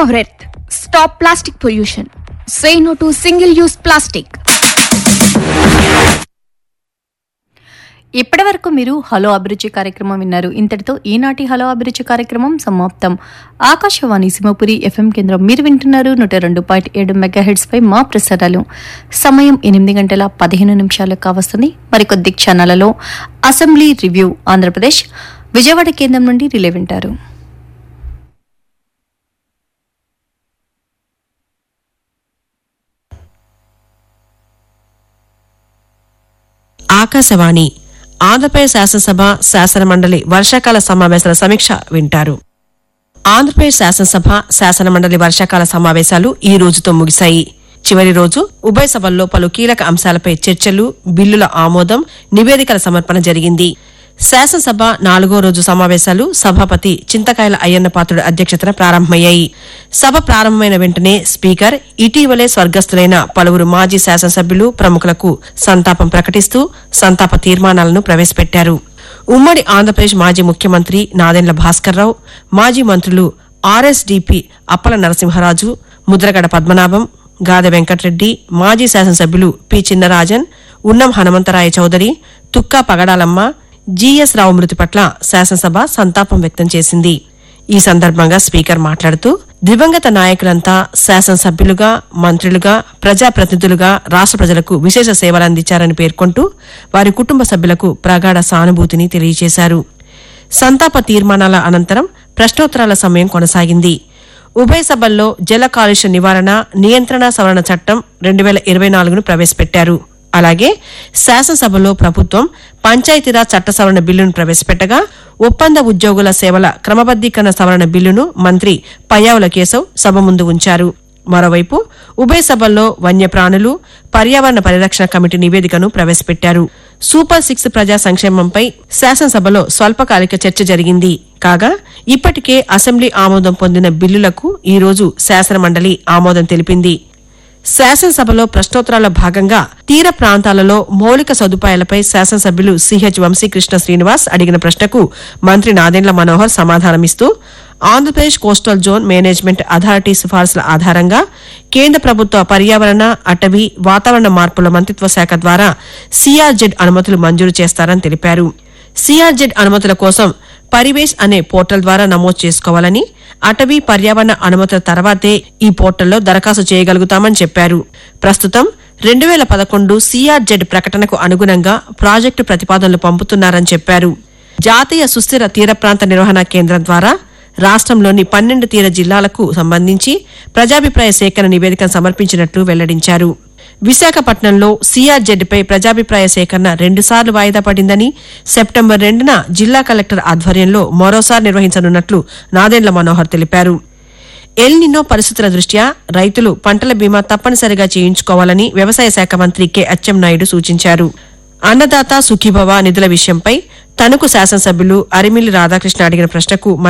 our earth. Stop plastic pollution. Say no to single use plastic. ఇప్పటి వరకు మీరు hello అభిరుచి కార్యక్రమం విన్నారు ఇంతటితో ఈనాటి హలో అభిరుచి కార్యక్రమం సమాప్తం ఆకాశవాణి సింహపురి ఎఫ్ఎం కేంద్రం మీరు వింటున్నారు నూట రెండు పాయింట్ ఏడు మెగా హెడ్స్ పై మా ప్రసారాలు సమయం ఎనిమిది గంటల పదిహేను నిమిషాలు కావస్తుంది మరికొద్ది క్షణాలలో అసెంబ్లీ రివ్యూ ఆంధ్రప్రదేశ్ విజయవాడ కేంద్రం నుండి రిలే వింటారు ఆకాశవాణి ఆంధ్రప్రదేశ్ శాసనసభ శాసన మండలి వర్షాకాల సమావేశాల సమీక్ష వింటారు ఆంధ్రప్రదేశ్ శాసనసభ శాసన మండలి వర్షాకాల సమావేశాలు ఈ రోజుతో ముగిశాయి చివరి రోజు ఉభయ సభల్లో పలు కీలక అంశాలపై చర్చలు బిల్లుల ఆమోదం నివేదికల సమర్పణ జరిగింది శాసనసభ నాలుగో రోజు సమావేశాలు సభాపతి చింతకాయల అయ్యన్న పాత్రుడు అధ్యక్షతన ప్రారంభమయ్యాయి సభ ప్రారంభమైన వెంటనే స్పీకర్ ఇటీవలే స్వర్గస్థులైన పలువురు మాజీ శాసనసభ్యులు ప్రముఖులకు సంతాపం ప్రకటిస్తూ సంతాప తీర్మానాలను ప్రవేశపెట్టారు ఉమ్మడి ఆంధ్రప్రదేశ్ మాజీ ముఖ్యమంత్రి నాదెండ్ల భాస్కర్రావు మాజీ మంత్రులు ఆర్ఎస్డీపీ అప్పల నరసింహరాజు ముద్రగడ పద్మనాభం గాదె వెంకటరెడ్డి మాజీ శాసనసభ్యులు పి చిన్నరాజన్ ఉన్నం హనుమంతరాయ చౌదరి తుక్కా పగడాలమ్మ జీఎస్ రావు మృతి పట్ల శాసనసభ సంతాపం వ్యక్తం చేసింది ఈ సందర్భంగా స్పీకర్ మాట్లాడుతూ దివంగత నాయకులంతా శాసనసభ్యులుగా మంత్రులుగా ప్రజాప్రతినిధులుగా రాష్ట్ర ప్రజలకు విశేష సేవలు అందించారని పేర్కొంటూ వారి కుటుంబ సభ్యులకు ప్రగాఢ సానుభూతిని తెలియజేశారు సంతాప తీర్మానాల అనంతరం ప్రశ్నోత్తరాల సమయం కొనసాగింది ఉభయ సభల్లో జల కాలుష్య నివారణ నియంత్రణ సవరణ చట్టం రెండు వేల ఇరవై నాలుగును ప్రవేశపెట్టారు అలాగే శాసనసభలో ప్రభుత్వం పంచాయతీరాజ్ చట్ట సవరణ బిల్లును ప్రవేశపెట్టగా ఒప్పంద ఉద్యోగుల సేవల క్రమబద్దీకరణ సవరణ బిల్లును మంత్రి పయ్యావుల కేశవ్ సభ ముందు ఉంచారు మరోవైపు ఉభయ సభల్లో వన్యప్రాణులు పర్యావరణ పరిరక్షణ కమిటీ నివేదికను ప్రవేశపెట్టారు సూపర్ సిక్స్ ప్రజా సంక్షేమంపై శాసనసభలో స్వల్పకాలిక చర్చ జరిగింది కాగా ఇప్పటికే అసెంబ్లీ ఆమోదం పొందిన బిల్లులకు ఈ రోజు శాసనమండలి ఆమోదం తెలిపింది శాసనసభలో ప్రశ్నోత్తరాల భాగంగా తీర ప్రాంతాలలో మౌలిక సదుపాయాలపై శాసనసభ్యులు సిహెచ్ వంశీకృష్ణ శ్రీనివాస్ అడిగిన ప్రశ్నకు మంత్రి నాదెండ్ల మనోహర్ సమాధానమిస్తూ Andhra Pradesh coastal zone management authority సిఫార్సుల ఆధారంగా కేంద్ర ప్రభుత్వ పర్యావరణ అటవీ వాతావరణ మార్పుల మంత్రిత్వ శాఖ ద్వారా సిఆర్జెడ్ అనుమతులు మంజూరు చేస్తారని తెలిపారు సిఆర్జెడ్ అనుమతుల కోసం పరివేష్ అనే పోర్టల్ ద్వారా నమోదు చేసుకోవాలని అటవీ పర్యావరణ అనుమతుల తర్వాతే ఈ పోర్టల్లో దరఖాస్తు చేయగలుగుతామని చెప్పారు ప్రస్తుతం రెండు వేల పదకొండు సిఆర్జెడ్ ప్రకటనకు అనుగుణంగా ప్రాజెక్టు ప్రతిపాదనలు పంపుతున్నారని చెప్పారు జాతీయ సుస్థిర తీర ప్రాంత నిర్వహణ కేంద్రం ద్వారా రాష్ట్రంలోని పన్నెండు తీర జిల్లాలకు సంబంధించి ప్రజాభిప్రాయ సేకరణ నివేదికను సమర్పించినట్లు వెల్లడించారు విశాఖపట్నంలో సిఆర్జెడ్పై ప్రజాభిప్రాయ సేకరణ రెండుసార్లు వాయిదా పడిందని సెప్టెంబర్ రెండున జిల్లా కలెక్టర్ ఆధ్వర్యంలో మరోసారి నిర్వహించనున్నట్లు నాదెండ్ల మనోహర్ తెలిపారు ఎల్ నినో పరిస్థితుల దృష్ట్యా రైతులు పంటల బీమా తప్పనిసరిగా చేయించుకోవాలని వ్యవసాయ శాఖ మంత్రి కె అచ్చెన్నాయుడు సూచించారు అన్నదాత సుఖీభవ నిధుల విషయంపై తణుకు శాసనసభ్యులు అరిమిల్లి రాధాకృష్ణ అడిగిన ప్రశ్నకు